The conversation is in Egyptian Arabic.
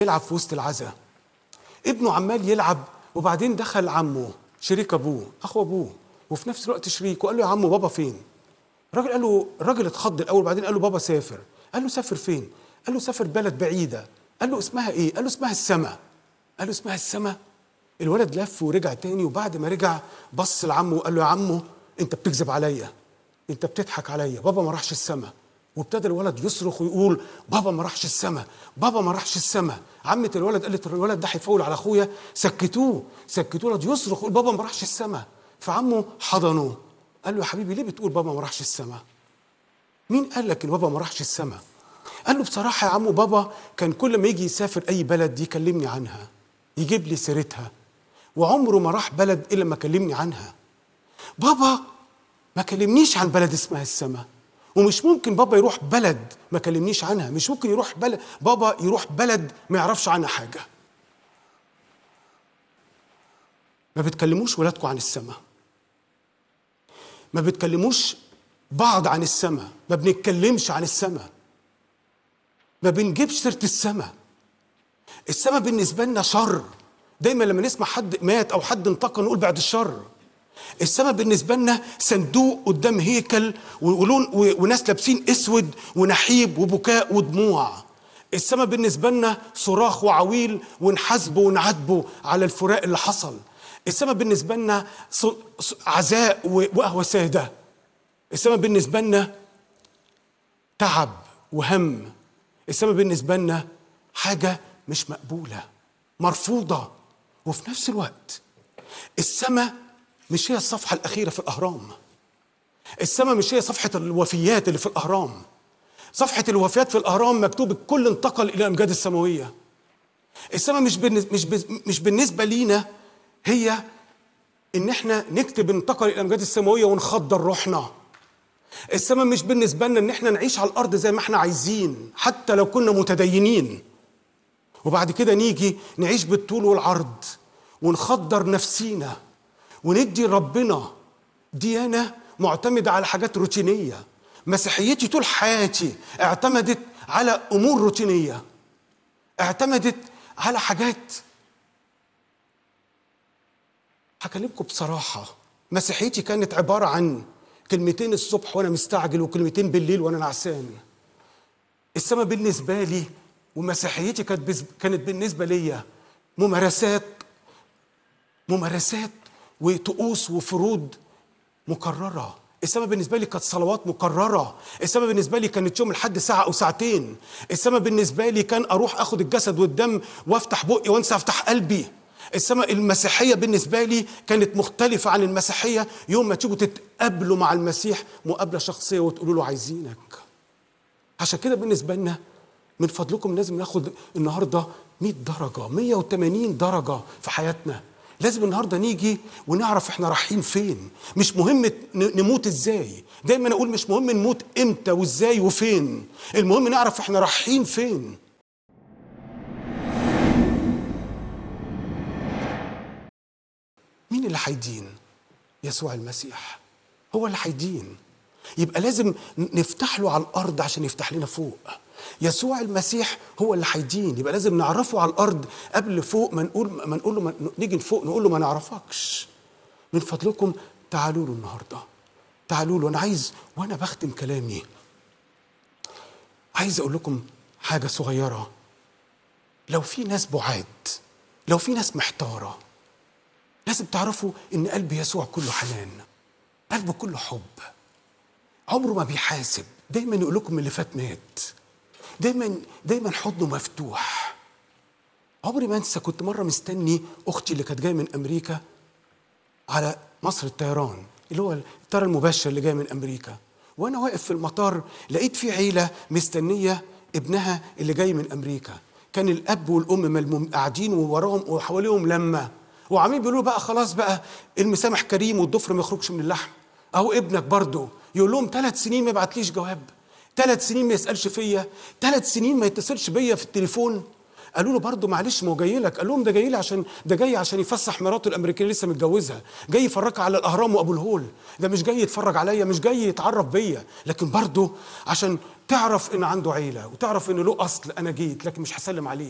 يلعب في وسط العزا ابنه عمال يلعب وبعدين دخل عمه شريك ابوه اخو ابوه وفي نفس الوقت شريك وقال له يا عمو بابا فين الراجل قال له الراجل اتخض الاول بعدين قال له بابا سافر قال له سافر فين قال له سافر بلد بعيده قال له اسمها ايه قال له اسمها السما قال له اسمها السما الولد لف ورجع تاني وبعد ما رجع بص لعمه وقال له يا عمو انت بتكذب عليا انت بتضحك عليا بابا ما راحش السما وابتدى الولد يصرخ ويقول بابا ما راحش السما بابا ما راحش السما عمة الولد قالت الولد ده هيفول على اخويا سكتوه سكتوه الولد يصرخ ويقول بابا ما راحش السما فعمه حضنه قال له يا حبيبي ليه بتقول بابا ما راحش السما مين قال لك ان بابا ما راحش السما قال له بصراحه يا عمو بابا كان كل ما يجي يسافر اي بلد يكلمني عنها يجيب لي سيرتها وعمره ما راح بلد الا ما كلمني عنها بابا ما كلمنيش عن بلد اسمها السما ومش ممكن بابا يروح بلد ما كلمنيش عنها مش ممكن يروح بلد بابا يروح بلد ما يعرفش عنها حاجه ما بتكلموش ولادكم عن السما ما بتكلموش بعض عن السما ما بنتكلمش عن السما ما بنجيبش سيره السما السما بالنسبه لنا شر دايما لما نسمع حد مات او حد انتقل نقول بعد الشر السما بالنسبه لنا صندوق قدام هيكل ولون وناس لابسين اسود ونحيب وبكاء ودموع السما بالنسبه لنا صراخ وعويل ونحاسبه ونعاتبه على الفراق اللي حصل السما بالنسبه لنا عزاء وقهوه ساده السما بالنسبه لنا تعب وهم السما بالنسبه لنا حاجه مش مقبوله مرفوضه وفي نفس الوقت السما مش هي الصفحه الاخيره في الاهرام السما مش هي صفحه الوفيات اللي في الاهرام صفحه الوفيات في الاهرام مكتوب الكل انتقل الى الامجاد السماويه السما مش بالنسبة مش مش بالنسبه لينا هي ان احنا نكتب انتقل الى الامجاد السماويه ونخدر روحنا السما مش بالنسبه لنا ان احنا نعيش على الارض زي ما احنا عايزين حتى لو كنا متدينين وبعد كده نيجي نعيش بالطول والعرض ونخدر نفسينا وندي ربنا ديانه معتمده على حاجات روتينيه مسيحيتي طول حياتي اعتمدت على امور روتينيه اعتمدت على حاجات هكلمكم بصراحه مسيحيتي كانت عباره عن كلمتين الصبح وانا مستعجل وكلمتين بالليل وانا نعسان السما بالنسبه لي ومسيحيتي كانت بز... كانت بالنسبه ليا ممارسات ممارسات وطقوس وفروض مكرره السما بالنسبه لي كانت صلوات مكرره السما بالنسبه لي كانت يوم الحد ساعه او ساعتين السما بالنسبه لي كان اروح اخد الجسد والدم وافتح بقي وانسى افتح قلبي السما المسيحيه بالنسبه لي كانت مختلفه عن المسيحيه يوم ما تيجوا تتقابلوا مع المسيح مقابله شخصيه وتقولوا له عايزينك عشان كده بالنسبه لنا من فضلكم لازم ناخد النهارده 100 درجه 180 درجه في حياتنا لازم النهارده نيجي ونعرف احنا رايحين فين مش مهم نموت ازاي دايما اقول مش مهم نموت امتى وازاي وفين المهم نعرف احنا رايحين فين مين اللي هيدين يسوع المسيح هو اللي هيدين يبقى لازم نفتح له على الارض عشان يفتح لنا فوق يسوع المسيح هو اللي هيدين يبقى لازم نعرفه على الارض قبل فوق ما نقول ما نقول له ما نيجي فوق نقول له ما نعرفكش من فضلكم تعالوا له النهارده تعالوا له انا عايز وانا بختم كلامي عايز اقول لكم حاجه صغيره لو في ناس بعاد لو في ناس محتاره لازم تعرفوا ان قلب يسوع كله حنان قلبه كله حب عمره ما بيحاسب دايما يقول لكم اللي فات مات دايما دايما حضنه مفتوح عمري ما انسى كنت مره مستني اختي اللي كانت جايه من امريكا على مصر الطيران اللي هو الطياره المباشر اللي جايه من امريكا وانا واقف في المطار لقيت في عيله مستنيه ابنها اللي جاي من امريكا كان الاب والام ملموم قاعدين ووراهم وحواليهم لما وعمالين بيقولوا بقى خلاص بقى المسامح كريم والضفر ما يخرجش من اللحم اهو ابنك برضه يقول لهم ثلاث سنين ما يبعتليش جواب ثلاث سنين ما يسالش فيا ثلاث سنين ما يتصلش بيا في التليفون قالوا له برضه معلش ما هو جاي لك قال لهم ده جاي لي عشان ده جاي عشان يفسح مراته الامريكيه لسه متجوزها جاي يفرجها على الاهرام وابو الهول ده مش جاي يتفرج عليا مش جاي يتعرف بيا لكن برضه عشان تعرف ان عنده عيله وتعرف ان له اصل انا جيت لكن مش هسلم عليه